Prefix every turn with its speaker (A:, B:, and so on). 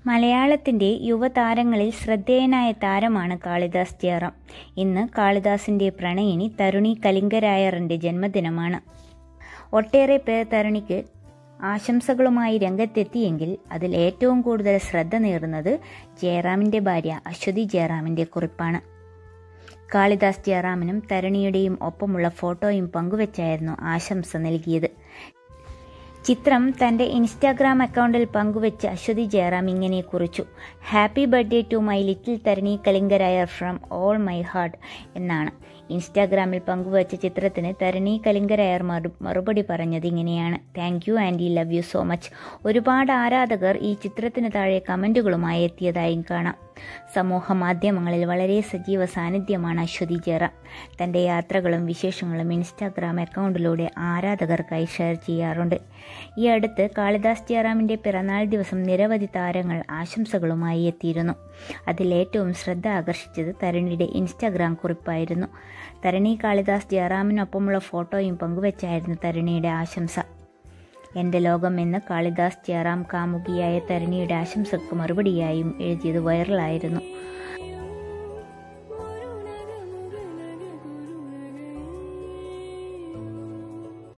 A: മലയാളത്തിൻ്റെ യുവതാരങ്ങളിൽ ശ്രദ്ധേയനായ താരമാണ് കാളിദാസ് ജയറാം ഇന്ന് കാളിദാസിൻ്റെ പ്രണയിനി തരുണി കലിംഗരായറിൻ്റെ ജന്മദിനമാണ് ഒട്ടേറെ പേർ തരുണിക്ക് ആശംസകളുമായി രംഗത്തെത്തിയെങ്കിൽ അതിൽ ഏറ്റവും കൂടുതൽ ശ്രദ്ധ നേടുന്നത് ജയറാമിൻ്റെ ഭാര്യ അശ്വതി ജയറാമിൻ്റെ കുറിപ്പാണ് കാളിദാസ് ജയറാമിനും തരുണിയുടെയും ഒപ്പമുള്ള ഫോട്ടോയും പങ്കുവച്ചായിരുന്നു ആശംസ നൽകിയത് ചിത്രം തൻ്റെ ഇൻസ്റ്റാഗ്രാം അക്കൗണ്ടിൽ പങ്കുവെച്ച് അശ്വതി ജയറാം ഇങ്ങനെ കുറിച്ചു happy birthday to my little Tharani Kalingarayar from all my heart എന്നാണ് ഇൻസ്റ്റാഗ്രാമിൽ പങ്കുവച്ച ചിത്രത്തിന് തരണി കലിംഗരായർ മറു മറുപടി പറഞ്ഞത് ഇങ്ങനെയാണ് thank you and love you so much ഒരുപാട് ആരാധകർ ഈ ചിത്രത്തിന് താഴെ കമൻറ്റുകളുമായി എത്തിയതായും കാണാം സമൂഹ മാധ്യമങ്ങളിൽ വളരെ സജീവ സാന്നിധ്യമാണ് അശ്വതി ജയറാം തൻ്റെ യാത്രകളും വിശേഷങ്ങളും ഇൻസ്റ്റാഗ്രാം അക്കൗണ്ടിലൂടെ ആരാധകർക്കായി ഷെയർ ചെയ്യാറുണ്ട് ഈ അടുത്ത് കാളിദാസ് ജയറാമിൻ്റെ പിറന്നാൾ ദിവസം നിരവധി താരങ്ങൾ ആശംസകളുമായി എത്തിയിരുന്നു അതിലേറ്റവും ശ്രദ്ധ ആകർഷിച്ചത് തരുണിയുടെ ഇൻസ്റ്റാഗ്രാം കുറിപ്പായിരുന്നു തരണി കാളിദാസ് ജയറാമിനൊപ്പമുള്ള ഫോട്ടോയും പങ്കുവച്ചായിരുന്നു തരുണിയുടെ ആശംസ എൻ്റെ ലോകം എന്ന് കാളിദാസ് ജയറാം കാമുകിയായ തരുണിയുടെ ആശംസക്ക് മറുപടിയായും എഴുതിയത് വൈറലായിരുന്നു